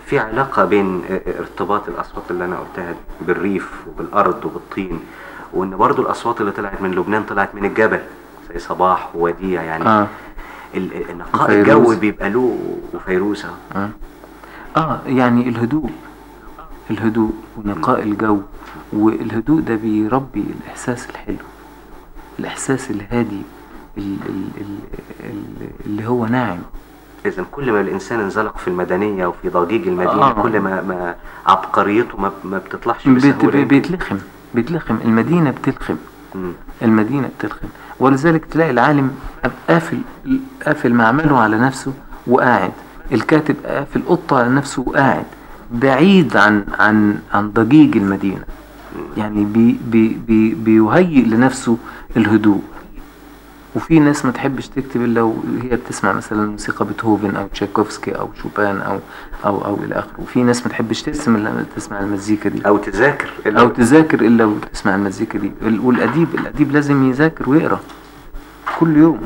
في علاقة بين اه، ارتباط الأصوات اللي أنا قلتها دي بالريف وبالأرض وبالطين وإن برضو الأصوات اللي طلعت من لبنان طلعت من الجبل زي صباح ووديع يعني اه ال- ال- نقاء وفيروز. الجو بيبقى له وفيروز أهو. اه اه يعني الهدوء الهدوء ونقاء الجو والهدوء ده بيربي الإحساس الحلو الإحساس الهادي ال- ال- ال- ال- اللي هو ناعم إذا كل ما الإنسان انزلق في المدنية وفي ضجيج المدينة آه. كل ما, ما عبقريته ما, ما بتطلعش بيت- بسهولة بيتلخم بيتلخم المدينة بتلخم مم. المدينة بتلخم ولذلك تلاقي العالم قافل قافل معمله على نفسه وقاعد الكاتب قافل قطة على نفسه وقاعد بعيد عن عن عن ضجيج المدينة يعني بي بي بي بيهيئ لنفسه الهدوء وفي ناس ما تحبش تكتب الا وهي بتسمع مثلا موسيقى بيتهوفن او تشايكوفسكي او شوبان او او او الى اخره وفي ناس ما تحبش تسمع تسمع المزيكا دي أو تذاكر إلا- او تذاكر الا وتسمع المزيكا دي ال- والاديب الاديب لازم يذاكر ويقرا كل يوم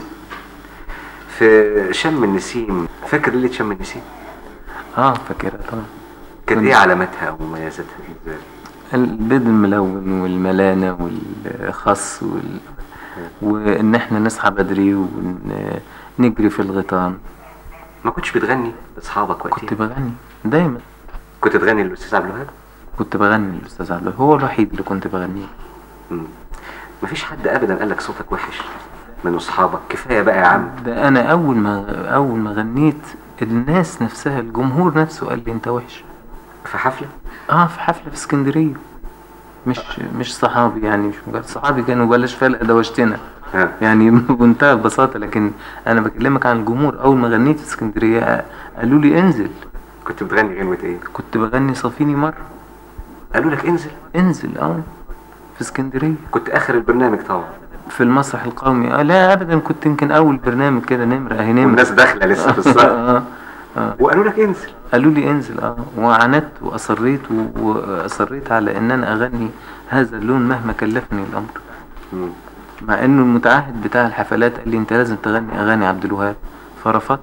في شم النسيم فاكر ليلة شم النسيم اه فاكرها طبعا كانت كنت- ايه علاماتها ومميزاتها ازاي؟ البيض الملون والملانة والخس وال... وان احنا نصحى بدري ونجري في الغيطان ما كنتش بتغني لاصحابك كنت وقتها بغني دايما كنت تغني للاستاذ عبد الوهاب كنت بغني الاستاذ عبد الوهاب. هو الوحيد اللي كنت بغنيه مم. مفيش حد ابدا قال لك صوتك وحش من اصحابك كفايه بقى يا عم ده انا اول ما اول ما غنيت الناس نفسها الجمهور نفسه قال لي انت وحش في حفله اه في حفله في اسكندريه مش مش صحابي يعني مش مجرد صحابي كانوا بلاش فلقه دوشتنا ها يعني بمنتهى البساطه لكن انا بكلمك عن الجمهور اول ما غنيت في اسكندريه قالوا لي انزل كنت بتغني غنوه ايه كنت بغني صافيني مره قالوا لك انزل انزل اه في اسكندريه كنت اخر البرنامج طبعا في المسرح القومي آه لا ابدا كنت يمكن اول برنامج كده نمره اهي نمره والناس داخله لسه في الصف آه آه وقالوا لك انزل قالوا لي انزل اه وعاندت واصريت و- واصريت على ان انا اغني هذا اللون مهما كلفني الامر مم. مع انه المتعهد بتاع الحفلات قال لي انت لازم تغني اغاني عبد الوهاب فرفضت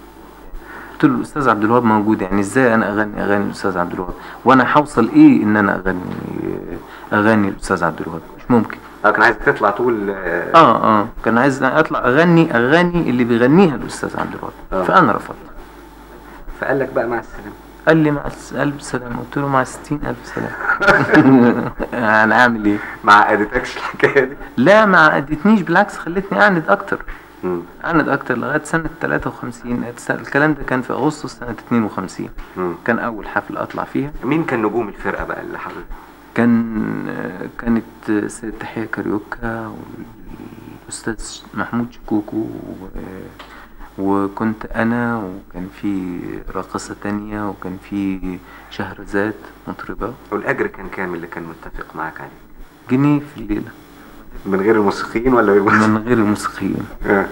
قلت له الاستاذ عبد الوهاب موجود يعني ازاي انا اغني اغاني الاستاذ عبد الوهاب وانا هوصل ايه ان انا اغني اغاني الاستاذ عبد الوهاب مش ممكن اه كان عايزك تطلع تقول آه، اه اه كان عايز اطلع اغني اغاني اللي بيغنيها الاستاذ عبد الوهاب آه. فانا رفضت فقال لك بقى مع السلامه قال لي مع الس- الف سلامه قلت له مع ستين الف سلامه انا اعمل ايه ما عقدتكش الحكايه دي لا ما عقدتنيش بالعكس خلتني اعند اكتر مم. عند اكتر لغايه سنه 53 الس- الكلام ده كان في اغسطس سنه 52 مم. كان اول حفله اطلع فيها مين كان نجوم الفرقه بقى اللي حضرتك كان كانت سيد تحية كاريوكا والاستاذ محمود شكوكو و... وكنت انا وكان في راقصة تانية وكان في شهرزاد مطربة والاجر كان كام اللي كان متفق معاك عليه جنيه في الليلة من غير الموسيقيين ولا بالموسيقى؟ من غير الموسيقيين آه.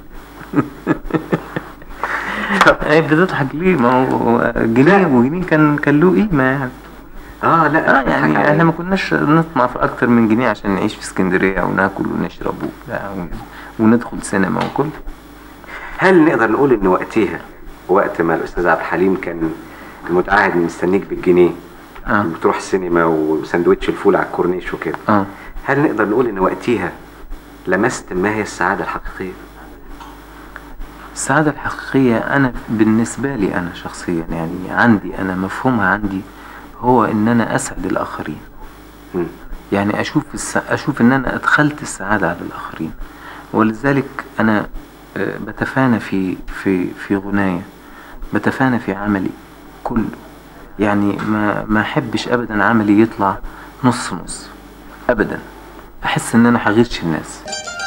ايه بتضحك ليه ما هو جنيه وجنيه كان كان له قيمة يعني اه لا اه يعني احنا ما كناش نطمع في اكتر من جنيه عشان نعيش في اسكندريه وناكل ونشرب وبتاع و- وندخل سينما وكل هل نقدر نقول ان وقتها وقت ما الاستاذ عبد الحليم كان المتعهد مستنيك بالجنيه اه بتروح السينما وسندوتش الفول على الكورنيش وكده اه هل نقدر نقول ان وقتها لمست ما هي السعاده الحقيقيه السعاده الحقيقيه انا بالنسبه لي انا شخصيا يعني عندي انا مفهومها عندي هو ان انا اسعد الاخرين مم. يعني اشوف الس... اشوف ان انا ادخلت السعاده على الاخرين ولذلك انا آه، بتفانى في في في غناية بتفانى في عملي كله يعني ما ما احبش ابدا عملي يطلع نص نص ابدا احس ان انا هغش الناس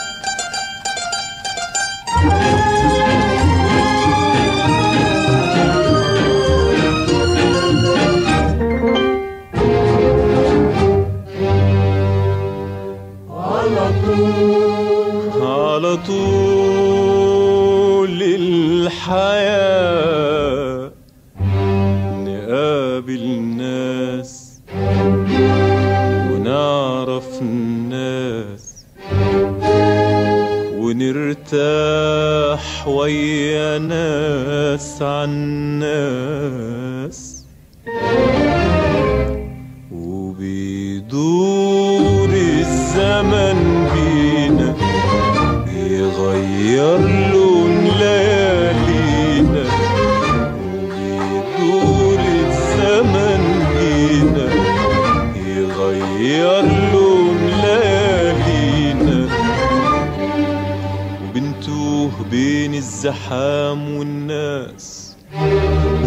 على طول الحياة نقابل ناس ونعرف الناس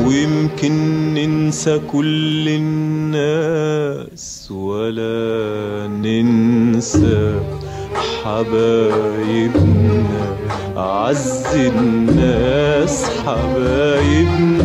ويمكن ننسى كل الناس ولا ننسى حبايبنا أعز الناس حبايبنا